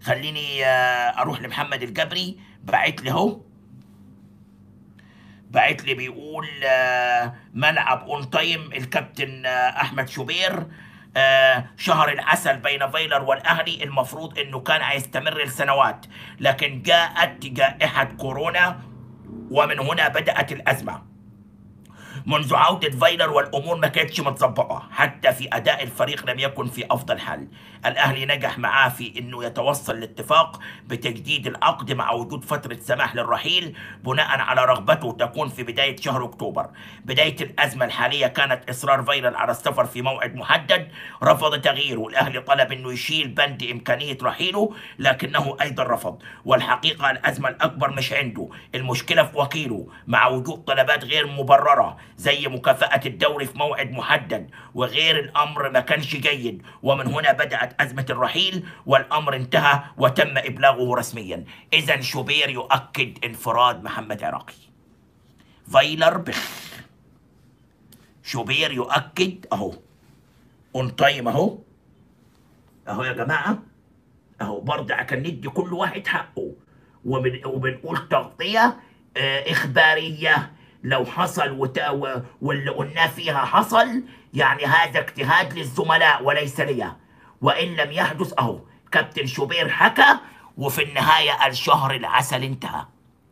خليني آه، اروح لمحمد الجبري بعت لي اهو بعت لي بيقول آه، ملعب اون تايم الكابتن آه، احمد شوبير آه، شهر العسل بين فايلر والاهلي المفروض انه كان هيستمر لسنوات لكن جاءت جائحه كورونا ومن هنا بدات الازمه منذ عودة فايلر والأمور ما كانتش متظبطة حتى في أداء الفريق لم يكن في أفضل حال الأهلي نجح معاه في أنه يتوصل لاتفاق بتجديد العقد مع وجود فترة سماح للرحيل بناء على رغبته تكون في بداية شهر أكتوبر بداية الأزمة الحالية كانت إصرار فايلر على السفر في موعد محدد رفض تغييره الأهلي طلب أنه يشيل بند إمكانية رحيله لكنه أيضا رفض والحقيقة الأزمة الأكبر مش عنده المشكلة في وكيله مع وجود طلبات غير مبررة زي مكافأة الدوري في موعد محدد وغير الأمر ما كانش جيد ومن هنا بدأت أزمة الرحيل والأمر انتهى وتم إبلاغه رسميا إذا شوبير يؤكد انفراد محمد عراقي فايلر بخ شوبير يؤكد أهو اون تايم أهو أهو يا جماعة أهو برضه عشان ندي كل واحد حقه وبن وبنقول تغطية آه، إخبارية لو حصل وت... و... واللي قلناه فيها حصل يعني هذا اجتهاد للزملاء وليس لي وإن لم يحدث أهو كابتن شوبير حكى وفي النهاية الشهر العسل انتهى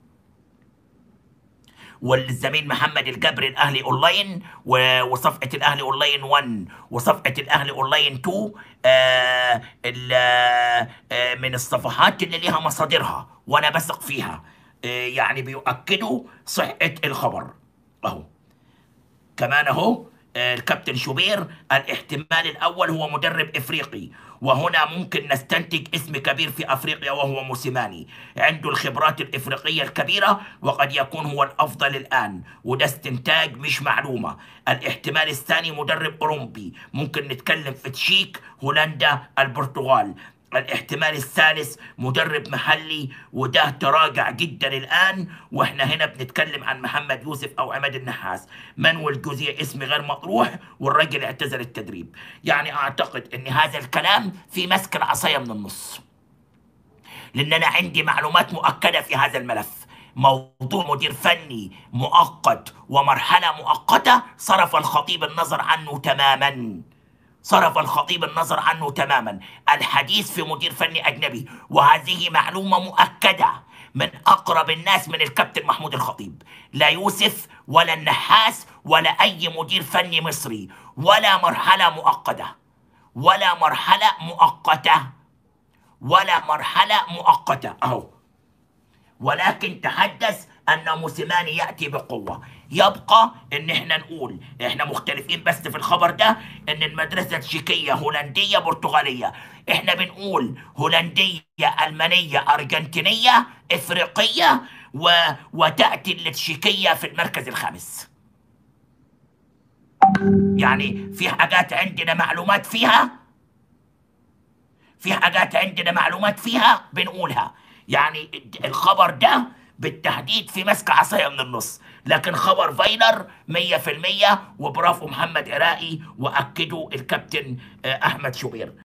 والزميل محمد الجبر الاهلي اونلاين و- وصفحه الاهلي اونلاين 1 وصفحه الاهلي اونلاين 2 آه ال- آه من الصفحات اللي ليها مصادرها وانا بثق فيها آه يعني بيؤكدوا صحه الخبر اهو كمان اهو آه، الكابتن شوبير الاحتمال الاول هو مدرب افريقي وهنا ممكن نستنتج اسم كبير في افريقيا وهو موسيماني عنده الخبرات الافريقيه الكبيره وقد يكون هو الافضل الان وده استنتاج مش معلومه الاحتمال الثاني مدرب اوروبي ممكن نتكلم في تشيك هولندا البرتغال الاحتمال الثالث مدرب محلي وده تراجع جدا الان واحنا هنا بنتكلم عن محمد يوسف او عماد النحاس مانويل جوزيه اسم غير مطروح والراجل اعتزل التدريب يعني اعتقد ان هذا الكلام في مسك العصايه من النص لان انا عندي معلومات مؤكده في هذا الملف موضوع مدير فني مؤقت ومرحله مؤقته صرف الخطيب النظر عنه تماما صرف الخطيب النظر عنه تماما الحديث في مدير فني أجنبي وهذه معلومة مؤكدة من أقرب الناس من الكابتن محمود الخطيب لا يوسف ولا النحاس ولا أي مدير فني مصري ولا مرحلة مؤقتة ولا مرحلة مؤقتة ولا مرحلة مؤقتة أهو ولكن تحدث ان موسيماني ياتي بقوه يبقى ان احنا نقول احنا مختلفين بس في الخبر ده ان المدرسه التشيكيه هولنديه برتغاليه احنا بنقول هولنديه المانيه ارجنتينيه افريقيه و... وتاتي التشيكيه في المركز الخامس يعني في حاجات عندنا معلومات فيها في حاجات عندنا معلومات فيها بنقولها يعني الخبر ده بالتحديد في مسك عصاية من النص لكن خبر فايلر مية في المية وبرافو محمد عراقي وأكدوا الكابتن آه، أحمد شوبير